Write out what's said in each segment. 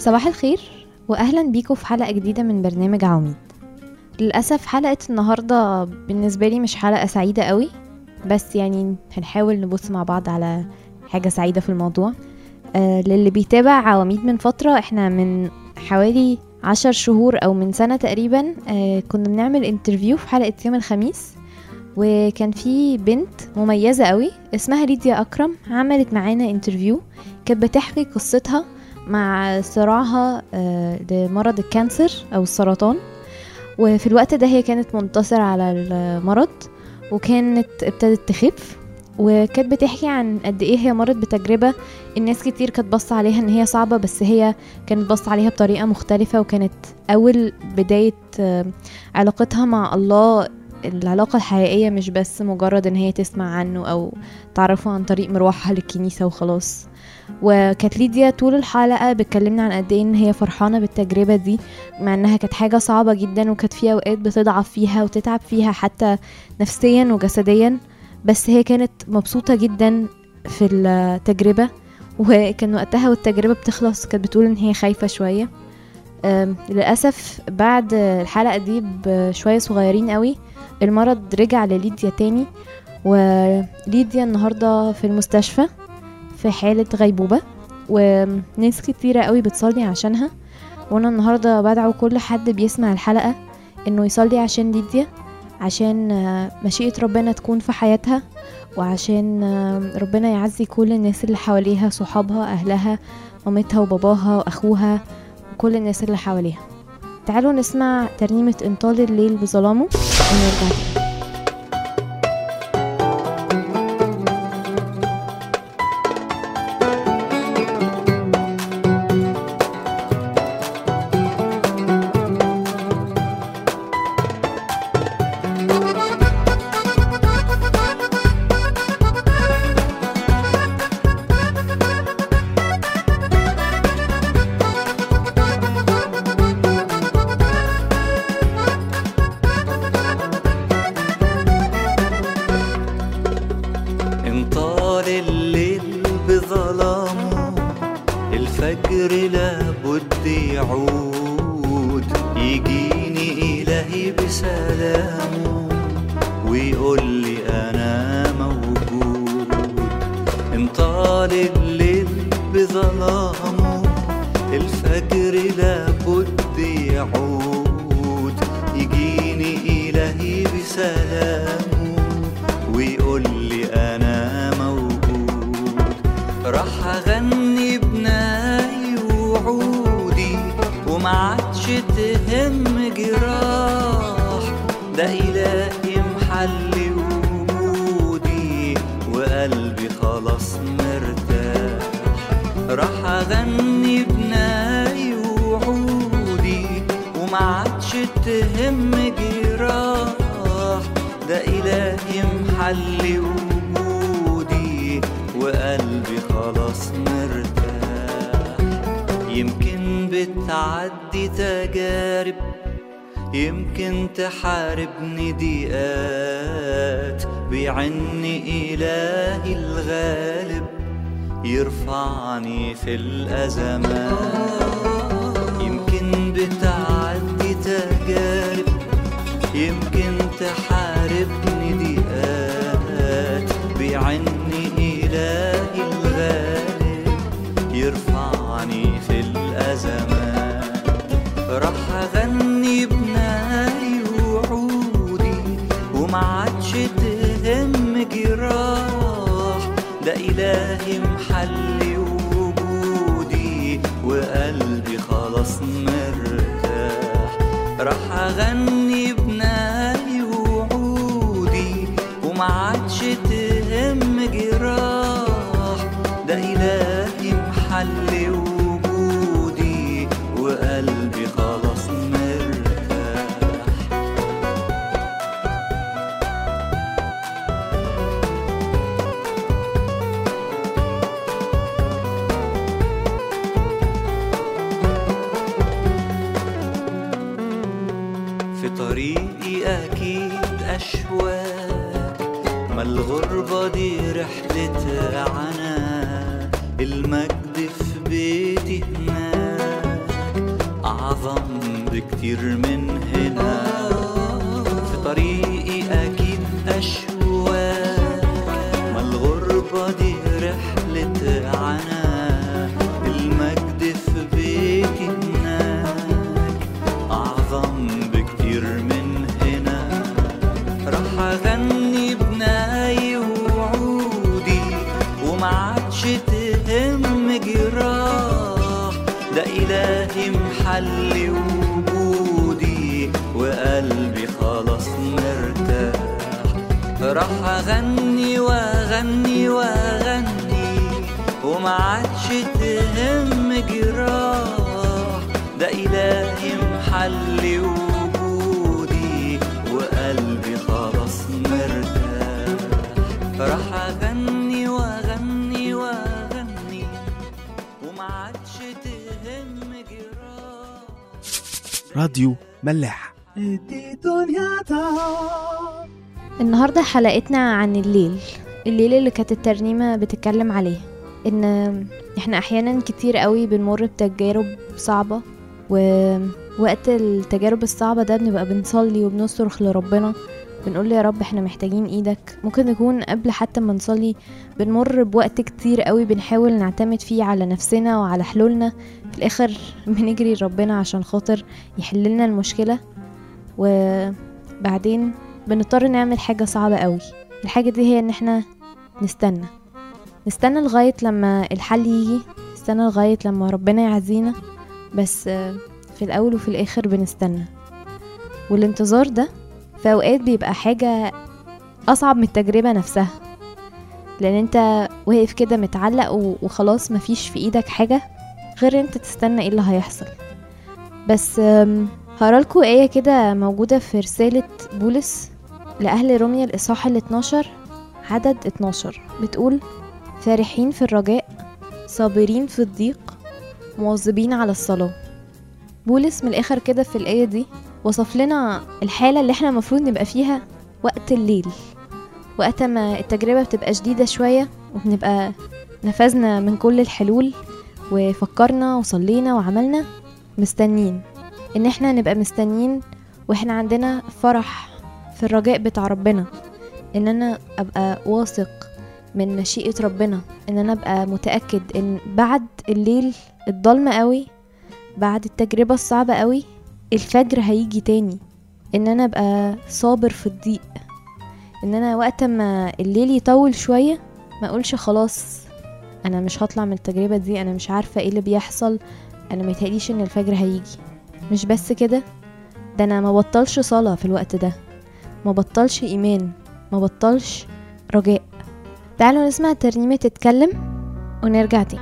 صباح الخير واهلا بيكم في حلقه جديده من برنامج عواميد للاسف حلقه النهارده بالنسبه لي مش حلقه سعيده قوي بس يعني هنحاول نبص مع بعض على حاجه سعيده في الموضوع آه للي بيتابع عواميد من فتره احنا من حوالي عشر شهور او من سنه تقريبا آه كنا بنعمل انترفيو في حلقه يوم الخميس وكان في بنت مميزة قوي اسمها ليديا أكرم عملت معانا انترفيو كانت بتحكي قصتها مع صراعها آه، لمرض الكانسر أو السرطان وفي الوقت ده هي كانت منتصرة على المرض وكانت ابتدت تخف وكانت بتحكي عن قد ايه هي مرت بتجربة الناس كتير كانت بص عليها ان هي صعبة بس هي كانت بص عليها بطريقة مختلفة وكانت اول بداية آه، علاقتها مع الله العلاقة الحقيقية مش بس مجرد ان هي تسمع عنه او تعرفه عن طريق مروحها للكنيسة وخلاص وكانت ليديا طول الحلقة بتكلمنا عن قد ايه ان هي فرحانة بالتجربة دي مع انها كانت حاجة صعبة جدا وكانت في اوقات بتضعف فيها وتتعب فيها حتى نفسيا وجسديا بس هي كانت مبسوطة جدا في التجربة وكان وقتها والتجربة بتخلص كانت بتقول ان هي خايفة شوية أم، للأسف بعد الحلقة دي بشوية صغيرين قوي المرض رجع لليديا تاني وليديا النهاردة في المستشفى في حالة غيبوبة وناس كتيرة قوي بتصلي عشانها وانا النهاردة بدعو كل حد بيسمع الحلقة انه يصلي عشان ليديا عشان آه، مشيئة ربنا تكون في حياتها وعشان آه، ربنا يعزي كل الناس اللي حواليها صحابها اهلها مامتها وباباها واخوها وكل الناس اللي حواليها تعالوا نسمع ترنيمة انطال الليل بظلامه ونرجع تاني انطال الليل بظلامه الفجر لابد يعود يجيني إلهي بسلامه ويقول لي أنا موجود انطال الليل بظلامه الفجر لابد يعود يجيني إلهي بسلامه ويقول لي انا موجود راح اغني بناي وعودي وما عادش تهم جراح ده الهي محلي وجودي وقلبي خلاص مرتاح راح اغني بناي وعودي وما عادش تهم جراح ده إلهي محلي وجودي وقلبي خلاص مرتاح يمكن بتعدي تجارب يمكن تحاربني ضيقات بيعني إلهي الغالب يرفعني في الأزمات يمكن بتعدي تجارب يمكن تحاربني ضيقات بيعني إلهي الغالب يرفعني في الأزمات راح أغني بناي وعودي وما عادش تهم جراح ده إلهي محلي وجودي وقلبي خلاص مرتاح راح أغني بناي وعودي وما عادش تهم جراح ده إلهي محلي وجودي وقلبي خلاص مرتاح في طريقي أكيد أشواك ما الغربة دي رحلة عنا المجد في بيتي هناك بكتير من هنا في طريقي أكيد أشواك ما الغربة دي رحلة عناء المجد في بيتي هناك أعظم بكتير من هنا راح أغني بناي وعودي وما عادش تهم جراح ده إلهي محلي وجودي وقلبي خلاص مرتاح راح أغني وأغني وأغني وما عادش تهم جراح ده إلهي محلي وجودي وقلبي خلاص مرتاح راح أغني وأغني وأغني وما عادش تهم جراح راديو ملاح النهاردة حلقتنا عن الليل الليل اللي كانت الترنيمة بتتكلم عليه ان احنا احيانا كتير قوي بنمر بتجارب صعبة ووقت التجارب الصعبة ده بنبقى بنصلي وبنصرخ لربنا بنقول له يا رب احنا محتاجين ايدك ممكن نكون قبل حتى ما نصلي بنمر بوقت كتير قوي بنحاول نعتمد فيه على نفسنا وعلى حلولنا في الاخر بنجري لربنا عشان خاطر يحللنا المشكلة وبعدين بنضطر نعمل حاجة صعبة قوي الحاجة دي هي ان احنا نستنى نستنى لغاية لما الحل يجي نستنى لغاية لما ربنا يعزينا بس آه، في الأول وفي الآخر بنستنى والانتظار ده في أوقات بيبقى حاجة أصعب من التجربة نفسها لأن انت واقف كده متعلق و- وخلاص مفيش في ايدك حاجة غير انت تستنى ايه اللي هيحصل بس آم، هقرالكوا آية كده موجودة في رسالة بولس لأهل روميا الإصحاح ال 12 عدد 12 بتقول فرحين في الرجاء صابرين في الضيق مواظبين على الصلاة بولس من الآخر كده في الآية دي وصف لنا الحالة اللي احنا المفروض نبقى فيها وقت الليل وقت ما التجربة بتبقى شديدة شوية وبنبقى نفذنا من كل الحلول وفكرنا وصلينا وعملنا مستنين ان احنا نبقى مستنيين واحنا عندنا فرح في الرجاء بتاع ربنا ان انا ابقى واثق من مشيئة ربنا ان انا ابقى متأكد ان بعد الليل الضلمة قوي بعد التجربة الصعبة قوي الفجر هيجي تاني ان انا ابقى صابر في الضيق ان انا وقت ما الليل يطول شوية ما اقولش خلاص انا مش هطلع من التجربة دي انا مش عارفة ايه اللي بيحصل انا متهيأليش ان الفجر هيجي مش بس كده ده انا ما بطلش صلاة في الوقت ده ما بطلش ايمان ما بطلش رجاء تعالوا نسمع ترنيمة تتكلم ونرجع تاني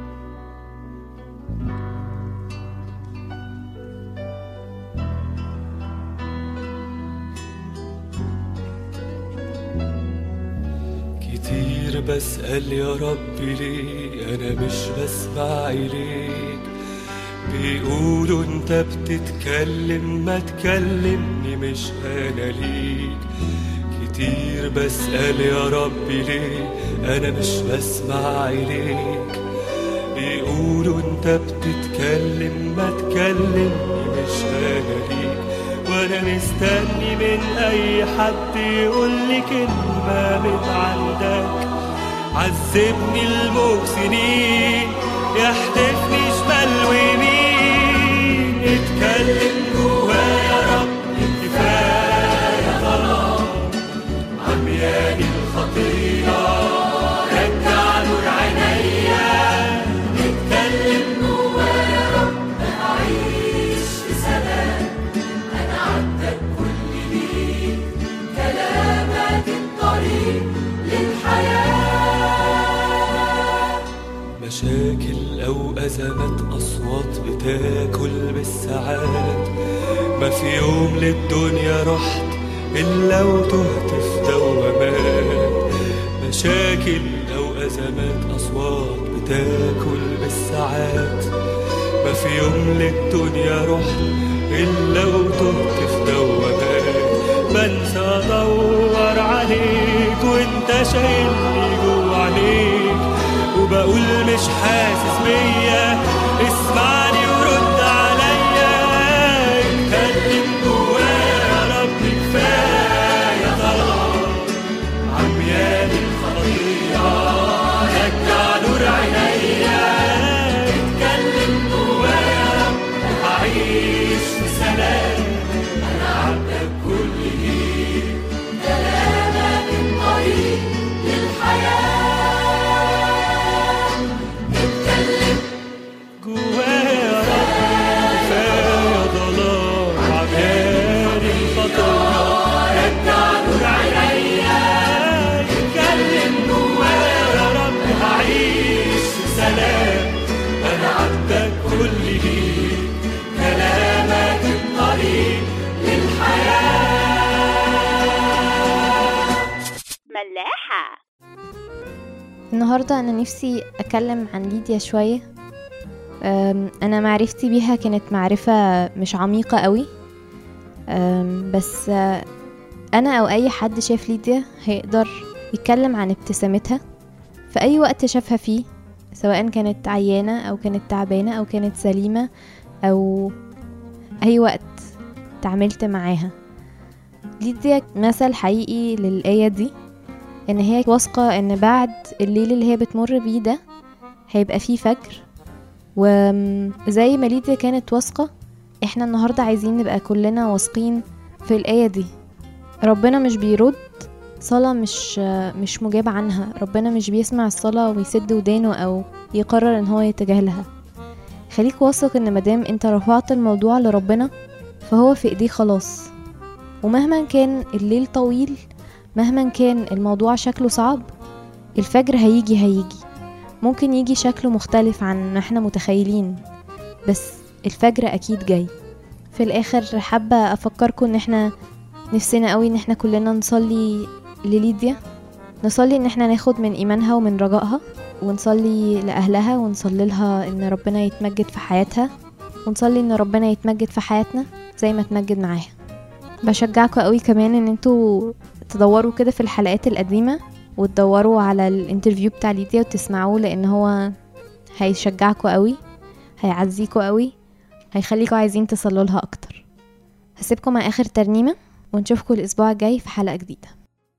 كتير بسأل يا ربي ليه أنا مش بسمع إليك بيقولوا أنت بتتكلم ما تكلمني مش أنا ليك كتير بسأل يا ربي ليه أنا مش بسمع إليك بيقولوا أنت بتتكلم ما تكلمني مش أنا ليك وانا مستني من اي حد يقول لي كلمة من عندك عذبني الموت سنين يحدفني شمال ويمين اتكلم جوايا يا رب كفاية ظلام عمياني الخطية رجع نور عينيا اتكلم جوايا يا رب أعيش في سلام أنا عبدك كل ليك كلامك الطريق للحياة مشاكل أو أزمات أصوات بتاكل بالساعات ما في يوم للدنيا رحت إلا وتهت في دوامات مشاكل أو أزمات أصوات بتاكل بالساعات ما في يوم للدنيا رحت إلا وتهت في دوامات بنسى أدور عليك وأنت شايلني جوا عليك وبقول مش حاسس بيا اسمعني ورد عليا ملاحة النهاردة أنا نفسي أتكلم عن ليديا شوية أم، أنا معرفتي بيها كانت معرفة مش عميقة قوي أم، بس آه، أنا أو أي حد شاف ليديا هيقدر يتكلم عن ابتسامتها في أي وقت شافها فيه سواء كانت عيانة أو كانت تعبانة أو كانت سليمة أو أي وقت تعاملت معاها ليديا مثل حقيقي للآية دي ان هي واثقة ان بعد الليل اللي هي بتمر بيه ده هيبقى فيه فجر وزي ما ليديا كانت واثقة احنا النهاردة عايزين نبقى كلنا واثقين في الآية دي ربنا مش بيرد صلاة مش مش مجاب عنها ربنا مش بيسمع الصلاة ويسد ودانه أو يقرر ان هو يتجاهلها خليك واثق ان مادام انت رفعت الموضوع لربنا فهو في ايديه خلاص ومهما كان الليل طويل مهما كان الموضوع شكله صعب الفجر هيجي هيجي ممكن يجي شكله مختلف عن ما احنا متخيلين بس الفجر اكيد جاي في الاخر حابة افكركم ان احنا نفسنا قوي ان احنا كلنا نصلي لليديا نصلي ان احنا ناخد من ايمانها ومن رجائها ونصلي لاهلها ونصلي لها ان ربنا يتمجد في حياتها ونصلي ان ربنا يتمجد في حياتنا زي ما اتمجد معاها بشجعكم قوي كمان ان انتوا تدوروا كده في الحلقات القديمة وتدوروا على الانترفيو بتاع ليديا وتسمعوه لان هو هيشجعكوا قوي هيعزيكوا قوي هيخليكوا عايزين تصلوا لها اكتر هسيبكم مع اخر ترنيمة ونشوفكم الاسبوع الجاي في حلقة جديدة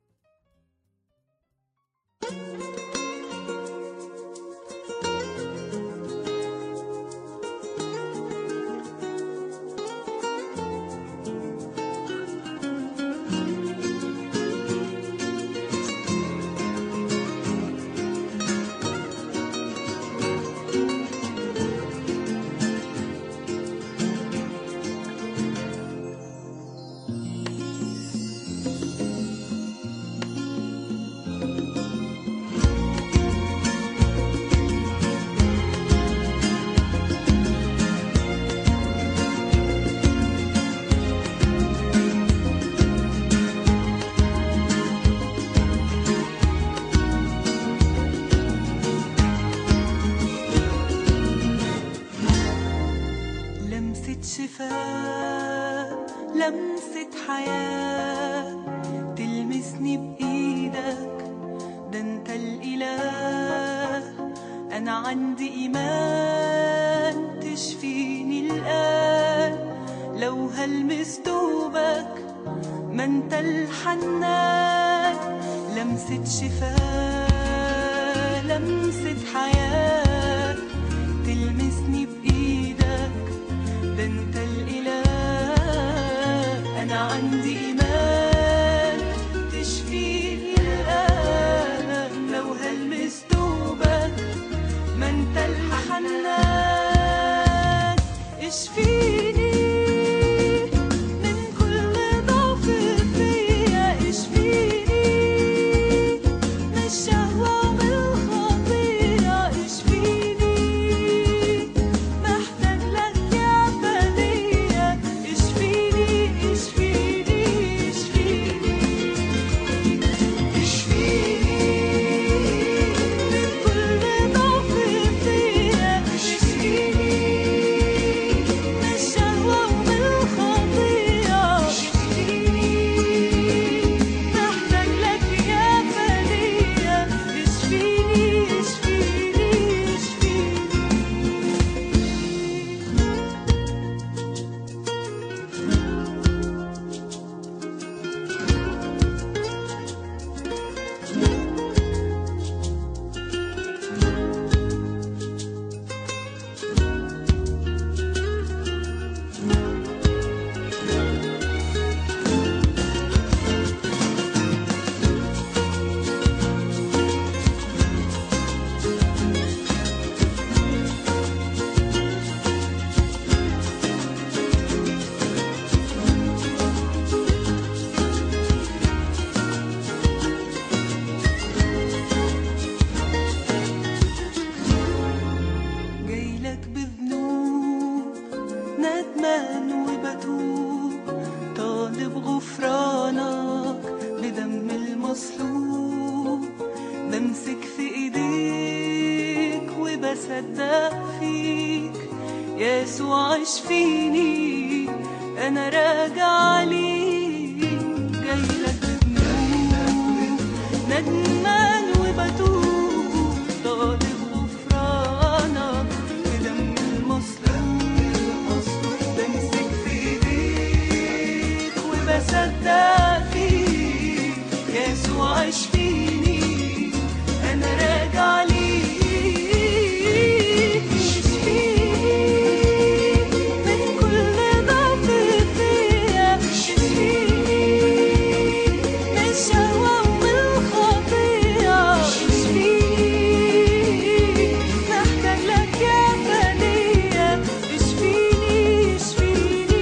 لمسة شفاء لمسة حياة تلمسني بإيدك ده انت الإله أنا عندي إيمان تشفيني الآن لو هلمس دوبك ما انت الحنان لمسة شفاء لمسة حياة تلمسني بإيدك ده انت الإله أنا عندي إيمان تشفيني الآن لو هلمس دوبك ما انت الحنان اشفيني من كل ضعف فيا اشفيني من الشهوة ومن الخطيئة اشفيني محتاج لك يا فدية اشفيني اشفيني اشفيني اشفيني من كل ضعف فيا اشفيني من الشهوة ومن الخطيئة اشفيني محتاج لك يا فدية اشفيني اشفيني اشفيني جايلك بذنوب ندمان وبتوب طالب غفرانك بدم المصلوب بمسك في ايديك وبصدق فيك يسوع اشفيني انا راجع ليك جاي لك بذنوب ندمان وبتوب طالب غفرانك بدم المصلوب بمسك في ايديك وبصدق فيك يسوع اشفيني انا راجع ليك اشفيني من كل ضعف فيا اشفيني من الشهوة ومن الخطية اشفيني محتاج لك يا فدية اشفيني اشفيني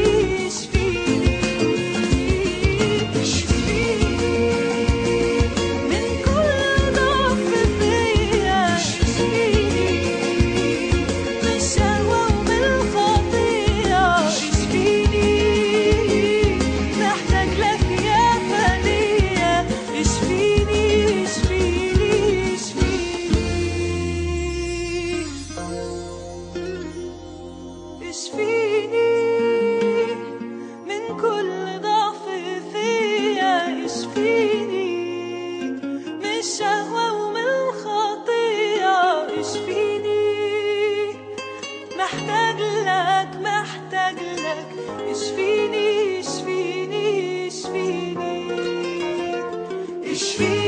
اشفيني اشفيني من كل ضعف فيا اشفيني من الشهوة ومن الخطية اشفيني محتاج لك يا فدية اشفيني اشفيني اشفيني اشفيني من كل ضعف فيا اشفيني من الشهوة ومن الخطية اشفيني محتاج لك محتاج لك اشفيني اشفيني اشفيني اشفيني